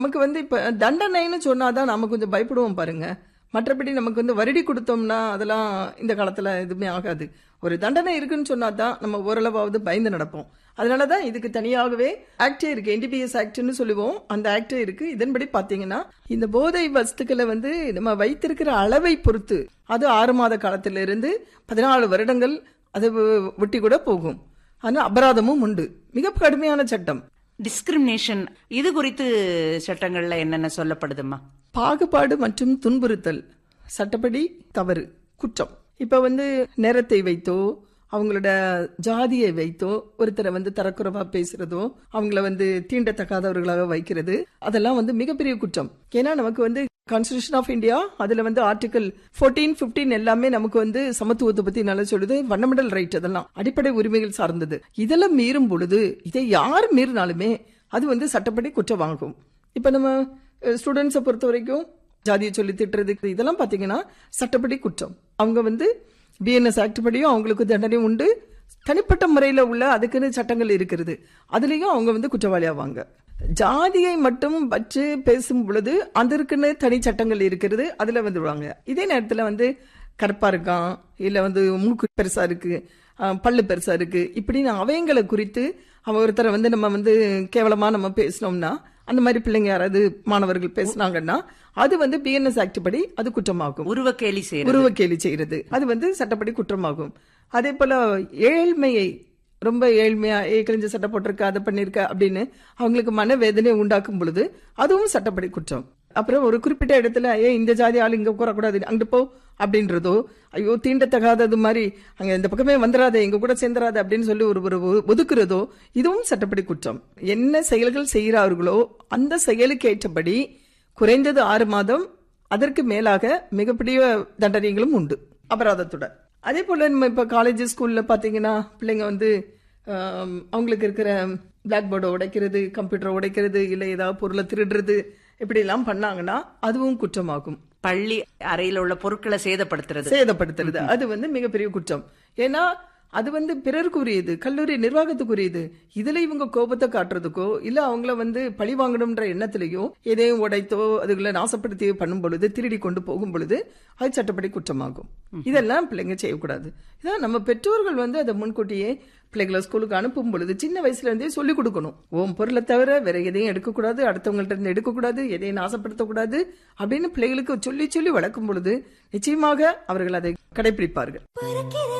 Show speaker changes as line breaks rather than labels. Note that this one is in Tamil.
நமக்கு வந்து இப்ப தண்டனைன்னு சொன்னாதான் நம்ம கொஞ்சம் பயப்படுவோம் பாருங்க மற்றபடி நமக்கு வந்து வருடி கொடுத்தோம்னா அதெல்லாம் இந்த காலத்துல எதுவுமே ஆகாது ஒரு தண்டனை இருக்குன்னு சொன்னாதான் நம்ம ஓரளவாவது பயந்து நடப்போம் அதனாலதான் இதுக்கு தனியாகவே ஆக்டே இருக்கு என்டிபிஎஸ் ஆக்ட்னு சொல்லுவோம் அந்த ஆக்டே இருக்கு இதன்படி பாத்தீங்கன்னா இந்த போதை வஸ்துக்களை வந்து நம்ம வைத்திருக்கிற அளவை பொறுத்து அது ஆறு மாத காலத்திலிருந்து இருந்து பதினாலு வருடங்கள் அது ஒட்டி கூட போகும் ஆனா அபராதமும் உண்டு மிக கடுமையான சட்டம்
டிஸ்கிரிமினேஷன் இது குறித்து சட்டங்கள்ல என்னென்ன சொல்லப்படுதுமா
பாகுபாடு மற்றும் துன்புறுத்தல் சட்டப்படி தவறு குற்றம் இப்ப வந்து நேரத்தை வைத்தோ அவங்களோட ஜாதியை வைத்தோ ஒருத்தரை வந்து தரக்குறைவா பேசுறதோ அவங்கள வந்து தீண்டத்தக்காதவர்களாக வைக்கிறது அதெல்லாம் வந்து மிகப்பெரிய குற்றம் ஏன்னா நமக்கு வந்து கான்ஸ்டியூஷன் ஆஃப் இந்தியா அதுல வந்து ஆர்டிகல் 14 15 எல்லாமே நமக்கு வந்து சமத்துவத்தை பத்தி நல்லா சொல்லுது ஃபண்டமெண்டல் ரைட் அதெல்லாம் அடிப்படை உரிமைகள் சார்ந்தது இதெல்லாம் மீறும் பொழுது இதை யார் மீறினாலுமே அது வந்து சட்டப்படி குற்றமாகும் இப்ப நம்ம ஸ்டூடெண்ட்ஸை பொறுத்த வரைக்கும் ஜாதியை சொல்லி திட்டுறது இதெல்லாம் பாத்தீங்கன்னா சட்டப்படி குற்றம் அவங்க வந்து பிஎன்எஸ் ஆக்ட் படியும் அவங்களுக்கு தண்டனை உண்டு தனிப்பட்ட முறையில் உள்ள அதுக்குன்னு சட்டங்கள் இருக்கிறது அதுலயும் அவங்க வந்து குற்றவாளி ஆவாங்க ஜாதியை மட்டும் வச்சு பேசும் பொழுது அதற்குன்னு தனி சட்டங்கள் இருக்கிறது அதுல வந்துடுவாங்க இதே நேரத்துல வந்து கருப்பா இருக்கான் இல்ல வந்து மூக்கு பெருசா இருக்கு அஹ், பல்லு பெருசா இருக்கு இப்படின்னு அவங்களை குறித்து அவ ஒருத்தரை வந்து நம்ம வந்து கேவலமா நம்ம பேசினோம்னா அந்த மாதிரி பிள்ளைங்க யாராவது மாணவர்கள் பேசுனாங்கன்னா அது வந்து பிஎன்எஸ் ஆக்ட் படி அது குற்றமாகும்
உருவக்கேலி செய்யறது
உருவ கேலி செய்யறது அது வந்து சட்டப்படி குற்றமாகும் அதே போல ஏழ்மையை ரொம்ப ஏழ்மையா ஏ கிழிஞ்ச சட்டை போட்டிருக்க அதை பண்ணிருக்க அப்படின்னு அவங்களுக்கு மனவேதனை உண்டாக்கும் பொழுது அதுவும் சட்டப்படி குற்றம் அப்புறம் ஒரு குறிப்பிட்ட இடத்துல ஏ இந்த ஜாதி ஆள் இங்க கூறக்கூடாது அங்கிட்டு போ அப்படின்றதோ ஐயோ தீண்டத்தகாதது மாதிரி அங்க இந்த பக்கமே வந்துடாத எங்க கூட சேர்ந்துடாத அப்படின்னு சொல்லி ஒரு ஒரு ஒ- ஒதுக்குறதோ இதுவும் சட்டப்படி குற்றம் என்ன செயல்கள் செய்கிறார்களோ அந்த செயலுக்கு ஏற்றபடி குறைந்தது ஆறு மாதம் அதற்கு மேலாக மிகப்பெரிய தண்டனைகளும் உண்டு அபராதத்துடன் அதே போல நம்ம இப்ப காலேஜ் ஸ்கூல்ல பாத்தீங்கன்னா பிள்ளைங்க வந்து ஆம், அவங்களுக்கு இருக்கிற பிளாக் போர்டை உடைக்கிறது கம்ப்யூட்டரை உடைக்கிறது இல்ல ஏதாவது பொருளை திருடுறது இப்படி எல்லாம் பண்ணாங்கன்னா அதுவும் குற்றமாகும்
பள்ளி அறையில உள்ள பொருட்களை சேதப்படுத்துறது
சேதப்படுத்துறது அது வந்து மிகப்பெரிய குற்றம் ஏன்னா அது வந்து பிறருக்குரியது கல்லூரி நிர்வாகத்துக்குரியது இதுல இவங்க கோபத்தை காட்டுறதுக்கோ இல்ல அவங்கள வந்து பழி வாங்கணும்ன்ற எண்ணத்திலேயோ எதையும் உடைத்தோ அதுகளை நாசப்படுத்தி பண்ணும் பொழுது திருடி கொண்டு போகும் பொழுது அது சட்டப்படி குற்றமாகும் இதெல்லாம் பிள்ளைங்க செய்யக்கூடாது இதான் நம்ம பெற்றோர்கள் வந்து அதை முன்கூட்டியே பிள்ளைகளை ஸ்கூலுக்கு அனுப்பும் பொழுது சின்ன வயசுல இருந்தே சொல்லிக் கொடுக்கணும் ஓம் பொருளை தவிர வேற எதையும் எடுக்கக்கூடாது அடுத்தவங்கள்ட்ட இருந்து எடுக்கக்கூடாது எதையும் நாசப்படுத்தக்கூடாது அப்படின்னு பிள்ளைகளுக்கு சொல்லி சொல்லி வளர்க்கும் பொழுது நிச்சயமாக அவர்கள் அதை கடைபிடிப்பார்கள்
பறக்கிற